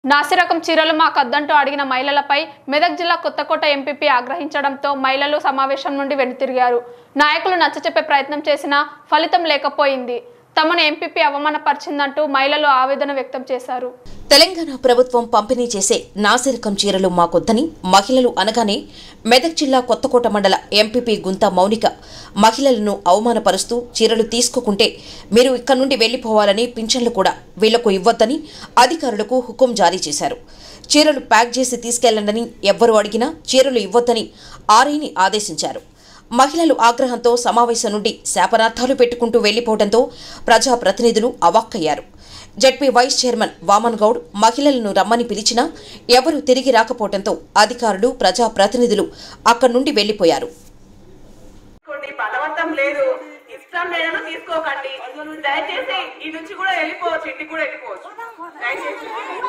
నాసిరకం చీరలు మాకు అద్దంటూ అడిగిన మహిళలపై మెదక్ జిల్లా కొత్తకోట ఎంపీపీ ఆగ్రహించడంతో మహిళలు సమావేశం నుండి వెనుతిరిగారు నాయకులు నచ్చచెప్పే ప్రయత్నం చేసినా ఫలితం లేకపోయింది తమను ఎంపీపీ అవమానపరిచిందంటూ మహిళలు ఆవేదన వ్యక్తం చేశారు తెలంగాణ ప్రభుత్వం పంపిణీ చేసే నాసిరకం చీరలు మాకొద్దని మహిళలు అనగానే మెదక్ జిల్లా కొత్తకోట మండల ఎంపీపీ గుంతా మౌనిక మహిళలను అవమానపరుస్తూ చీరలు తీసుకోకుంటే మీరు ఇక్కడి నుండి వెళ్లిపోవాలని పింఛన్లు కూడా వీళ్లకు ఇవ్వొద్దని అధికారులకు హుకుం జారీ చేశారు చీరలు ప్యాక్ చేసి తీసుకెళ్లండని ఎవ్వరు అడిగినా చీరలు ఇవ్వొద్దని ఆర్ఐని ఆదేశించారు మహిళలు ఆగ్రహంతో సమావేశం నుండి శాపనార్థాలు పెట్టుకుంటూ వెళ్లిపోవడంతో ప్రజాప్రతినిధులు అవాక్కయ్యారు ZP vice chairman Vaman Goud మహిళలను రమ్మని పిలిచినా ఎవరూ తిరిగి రాకపోవడంతో అధికారులు ప్రజాప్రతినిధులు అక్కడి నుండి వెళ్లిపోయారు తీసుకోండి బలవంతం లేదు ఇష్టం లేదని తీసుకోకండి దయచేసి ఈ నుంచి కూడా వెళ్ళిపోవచ్చు ఇంటికి కూడా వెళ్ళిపోవచ్చు దయచేసి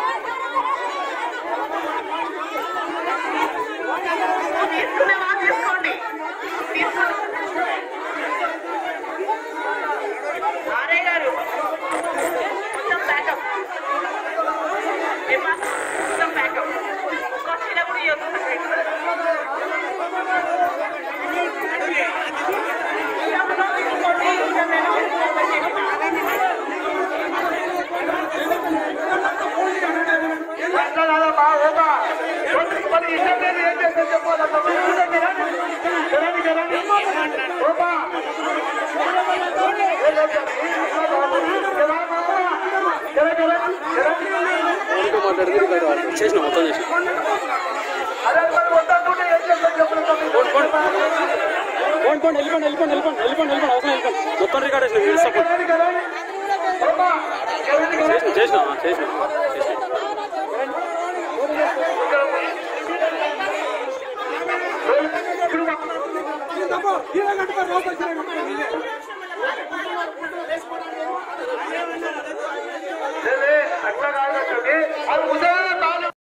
తీసుకునేవా తీసుకోండి తీసుకోండి ఆర్ఐ గారు కొంచెం బ్యాకప్ ఏమ్మా? కొంచెం బ్యాకప్ ఒక్క చీర కూడా ఇవ్వదు చేసిన మొత్తం చేసిన పోండి పోండి వెళ్ళిపోండి వెళ్ళిపోండి వెళ్ళిపోండి వెళ్ళిపోండి వెళ్ళిపోండి అవసరం వెళ్ళిపోండి మొత్తం రికార్డ్ చేసిన మీరు సపోర్ట్ చేసిన చేసిన చేసిన చేసిన ఈయన కట్టుకొని లోపలికి రండి.